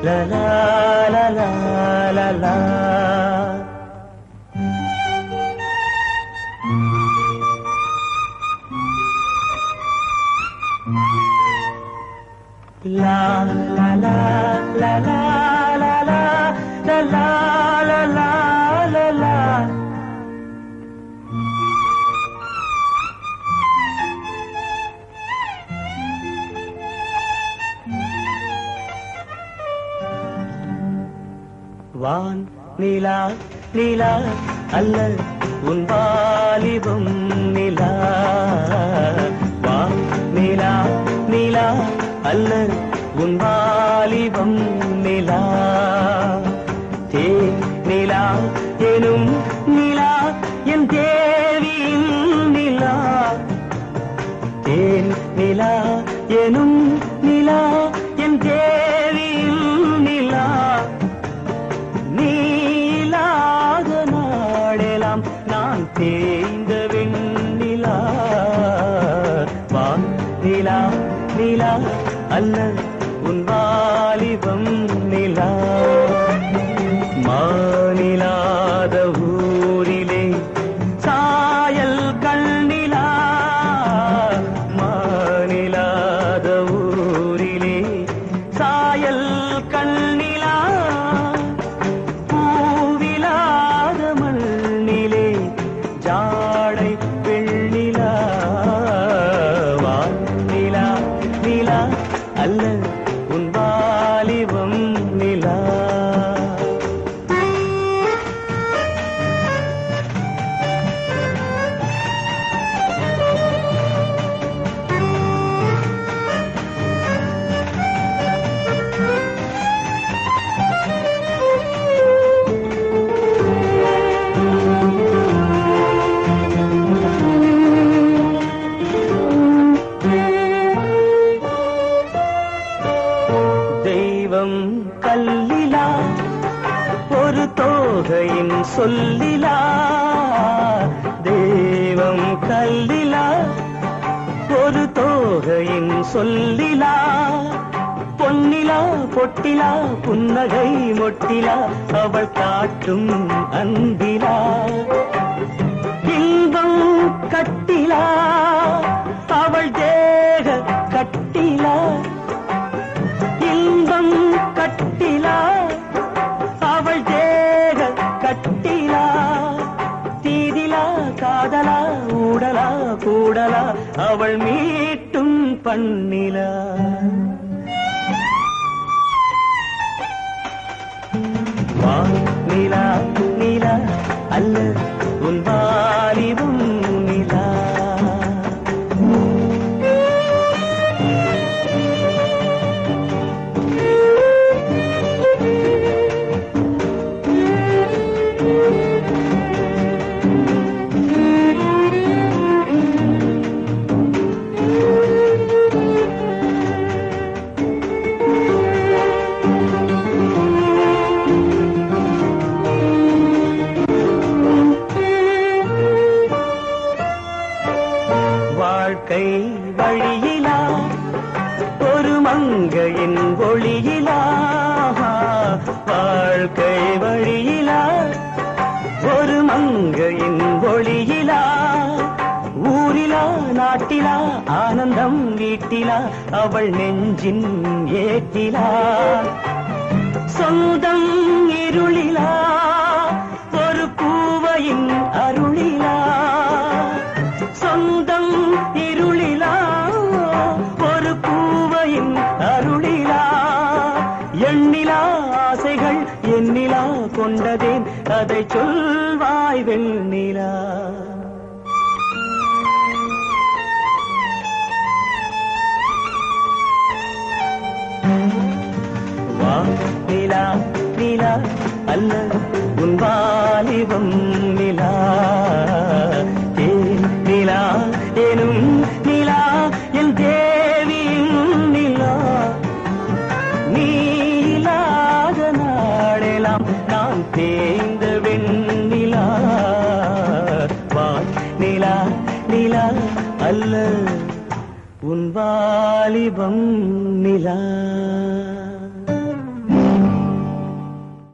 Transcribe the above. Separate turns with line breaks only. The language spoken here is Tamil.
la la la la la la La la la la la la la la la la la la la வான் நிலா நிலா அல்ல உன் வாலிபம் நிலா வான் நிலா நிலா அல்ல உன் வாலிபம் நிலா தே நிலா எனும் நிலா என் தேவியின் நிலா தேன் நிலா எனும் நிலா என் தேவியின் நிலா நீலாத நாடெல்லாம் நான் தேய்ந்த வெண்ணிலா வான் நிலா நிலா அல்ல உன் வாலிபம் நிலா மாநிலாத ஊரிலே சாயல் கண்ணிலா மாநிலாத ஊரிலே சாயல் கண்ணிலா பூவிலாத மண்ணிலே ஜாடை வெண்ணிலா வானிலா நிலா அல்ல உன் வாலிபம் நிலா தெய்வம் கல்லிலா ஒரு தோகையின் சொல்லிலா தெய்வம் கல்லிலா ஒரு தோகையின் சொல்லிலா பொன்னிலா பொட்டிலா புன்னகை மொட்டிலா அவள் காட்டும் அன்பிலா இன்பம் கட்டிலா அவள் தேக கட்டிலா இன்பம் கட்டிலா அவள் தேக கட்டிலா தீதிலா காதலா ஊடலா கூடலா அவள் மீட்டும் பண்ணிலா வா நிலா நிலா அல்ல உன் வாலிபம் நிலா வாழ்க்கை வழியிலா ஒரு மங்கையின் ஒளியிலா வாழ்க்கை வழியிலா ஒரு மங்கையின் ஒளியிலா ஊரிலா நாட்டிலா ஆனந்தம் வீட்டிலா அவள் நெஞ்சின் ஏற்றிலா சொந்தம் இருளிலா ஒரு பூவையின் அருளிலா சொந்தம் இருளிலா ஒரு பூவையின் அருளிலா எண்ணிலா ஆசைகள் எண்ணிலா கொண்டதேன் அதை சொல்வாய் வெண்ணிலா வா நிலா நிலா அல்ல உன் வாலிபம் நிலா ஏ நிலா எனும் நிலா என் தேவியின் நிலா நீலாத நாடெல்லாம் நான் தேய்ந்த வெண்ணிலா வா நிலா நிலா அல்ல உன் வாலிபம் நிலா